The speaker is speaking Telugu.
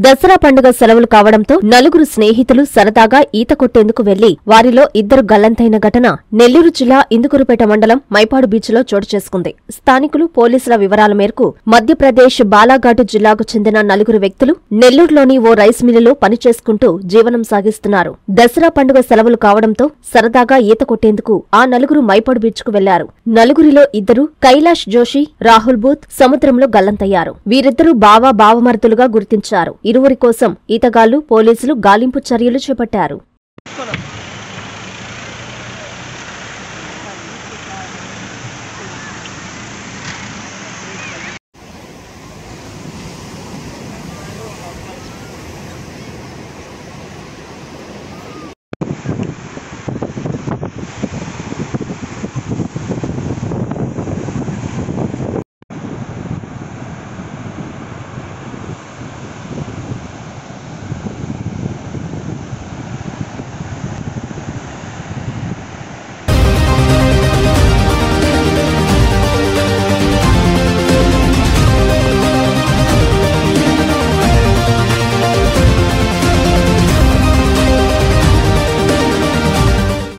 దసరా పండుగ సెలవులు కావడంతో నలుగురు స్నేహితులు సరదాగా ఈత కొట్టేందుకు వెళ్లి వారిలో ఇద్దరు గల్లంతైన ఘటన నెల్లూరు జిల్లా ఇందుకురుపేట మండలం మైపాడు బీచ్లో చోటు చేసుకుంది స్థానికులు పోలీసుల వివరాల మేరకు మధ్యప్రదేశ్ బాలాఘాట్ జిల్లాకు చెందిన నలుగురు వ్యక్తులు నెల్లూరులోని ఓ రైస్ మిల్లులో పనిచేసుకుంటూ జీవనం సాగిస్తున్నారు దసరా పండుగ సెలవులు కావడంతో సరదాగా ఈత కొట్టేందుకు ఆ నలుగురు మైపాడు బీచ్కు వెళ్లారు నలుగురిలో ఇద్దరు కైలాష్ జోషి రాహుల్ బూత్ సముద్రంలో గల్లంతయ్యారు వీరిద్దరూ బావా బావమరుదులుగా గుర్తించారు ఇరువురి కోసం ఈతగాళ్లు పోలీసులు గాలింపు చర్యలు చేపట్టారు